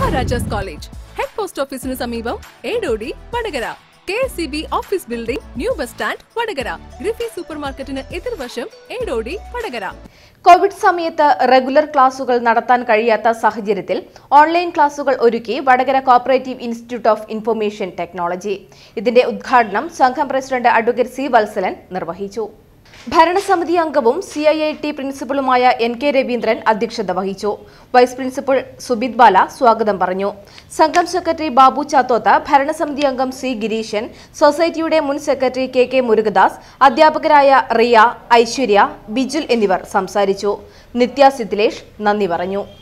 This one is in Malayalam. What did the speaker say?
മഹാരാജാസ് കോളേജ് ഹെഡ് പോസ്റ്റ് ഓഫീസിന് സമീപം Edodi Vadakara K S C B office building new bus stand Vadakara ഗ്രിഫി സൂപ്പർ മാർക്കറ്റിന് എതിർവശം ഏടോടി വടകര കോവിഡ് സമയത്ത് റെഗുലർ ക്ലാസുകൾ നടത്താൻ കഴിയാത്ത സാഹചര്യത്തിൽ ഓൺലൈൻ ക്ലാസുകൾ ഒരുക്കി Vadakara cooperative institute of information technology ഇതിന്റെ ഉദ്ഘാടനം സംഘം പ്രസിഡന്റ് അഡ്വക്കേറ്റ് സി വത്സലൻ നിർവഹിച്ചു ഭരണസമിതി അംഗവും സി ഐ ഐ ടി പ്രിൻസിപ്പലുമായ എൻ കെ രവീന്ദ്രൻ അധ്യക്ഷത വഹിച്ചു വൈസ് പ്രിൻസിപ്പൽ സുബിത് ബാല സ്വാഗതം പറഞ്ഞു സംഘം സെക്രട്ടറി ബാബു ചാത്തോത്ത് ഭരണസമിതി അംഗം സി ഗിരീശൻ സൊസൈറ്റിയുടെ മുൻ സെക്രട്ടറി കെ കെ മുരുകദാസ് അധ്യാപകരായ റിയ ഐശ്വര്യ ബിജുൽ എന്നിവർ സംസാരിച്ചു നിത്യ സിദ്ലേഷ് നന്ദി പറഞ്ഞു